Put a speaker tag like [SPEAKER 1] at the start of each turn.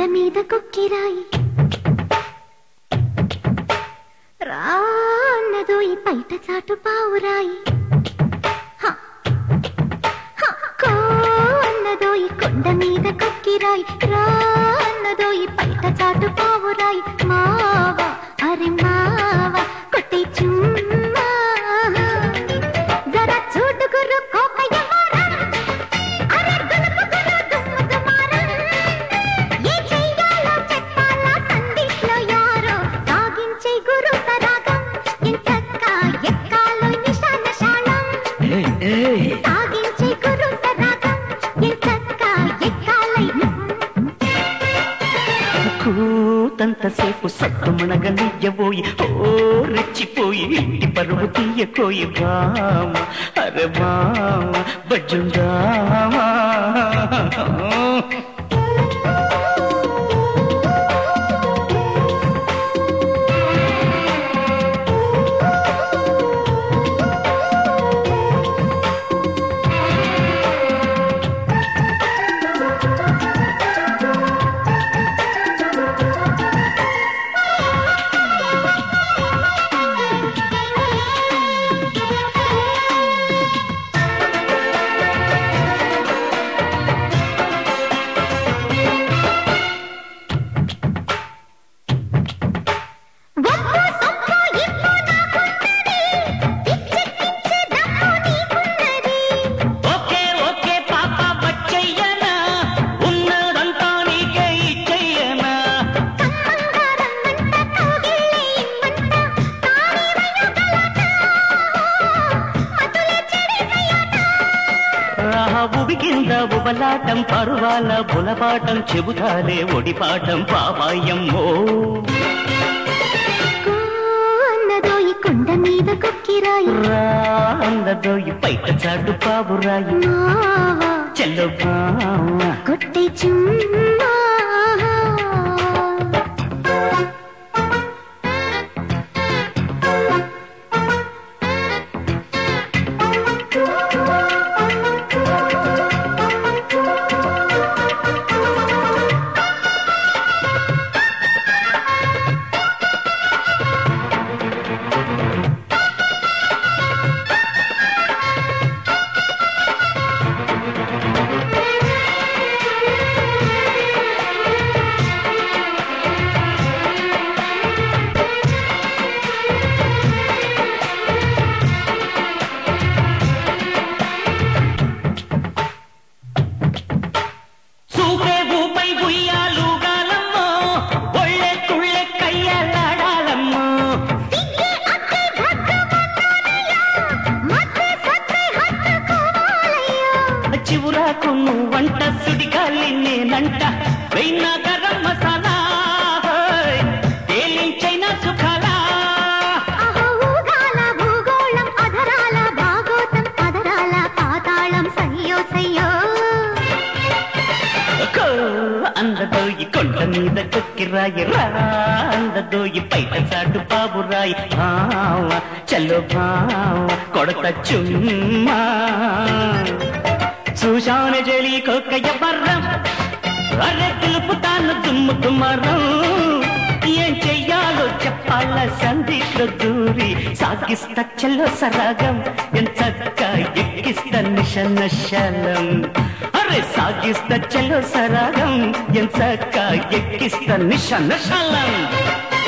[SPEAKER 1] మీద కొక్కిరాయి రా అన్నదో ఈ పైట చాటు పావురాయి హ, హ, కో అన్నదో ఈ కొండ మీద కొక్కిరాయి రా అన్నదో ఈ పైట చాటు పావురాయి మావా అరే మావా కొట్టే చుమ్మా జరా చూడు గురు కోపయ్య అరే దులుపు గురు దుమ్ము దుమారం ఏ చెయ్యాలో చెప్పాలా సందిట్లో యారో సాగించే గురు సరాగం ఇంతక్క ఎక్కాలో నిశాన శాళం
[SPEAKER 2] ఏయ్, ఏయ్.
[SPEAKER 1] సాగించే గురు సరాగం ఇంతక్క ఎక్కాలై
[SPEAKER 2] కూతంతసేపు సత్తుమనగ నియ్యబోయి ఓ రెచ్చిపోయి ఇంటి పరువు తీయకోయి బామ అరే బామ బజ్జుందామా
[SPEAKER 1] ఒప్పు సొప్పు ఇప్పు నాకున్నది పిచ్చెక్కించే దమ్ము నీకున్నది
[SPEAKER 2] ఓకే ఓకే పాప వచ్చయ్యనా ఉన్నదంతా నీకే ఇచ్చయ్యనా
[SPEAKER 1] కమ్మంగా రమ్మంట కౌగిళ్ళే ఇమ్మంట తాళివయ్య గలాట మతులే చెడిసయ్యాట
[SPEAKER 2] ఆహా ఉబికింద ఉబలాటం పరువాల బులపాటం చెబుతాలే ఒడిపాటం పాపాయమ్మో
[SPEAKER 1] కో అన్నదో ఈ కొండ మీద కొక్కిరాయి
[SPEAKER 2] రా అందదో ఈ బయట చాటు పావురాయి
[SPEAKER 1] మావా
[SPEAKER 2] చెల్లో బావ
[SPEAKER 1] కొట్టే చుమ్మా
[SPEAKER 2] చూపే ఊపై ఉయ్యాలుగాలమ్మో ఒళ్ళే తుళ్ళె కయ్యాలాడాలమ్మో
[SPEAKER 1] సిగ్గే అక్కే భగ్గమన్నానయ్యా మధ్య సత్తే హత్తుకోవాలయ్యా
[SPEAKER 2] చివురాకు నువ్వంట సుడిగాలి నేనంట వెయ్యిన గరం మసాలా హోయ్, తేలించైన సుఖాలా
[SPEAKER 1] అహో ఊగాల భూగోళం అధరాల భాగోతం అధరాల పాతాళం సయ్యో సయ్యో
[SPEAKER 2] కో అందదో ఈ కొండ మీద కొక్కిరాయి రా అందదో ఈ బయట చాటు బాబురాయి భావ చల్లో భావ కొడత చుమ్మా చూశాను జలి కొక్కయ్య బర్రం అరే తెలుపుతాను దుమ్ము దుమ్మరం ఏం చెయ్యాలో చెప్పాల సందిట్లో దూరి సాగిస్తా చెల్లో సరాగం ఎంచక్క ఎక్కిస్తా నిష నశలం అరే సాగిస్తా చెల్లో సరాగం ఎంచక్క ఎక్కిస్తా నిష నశలం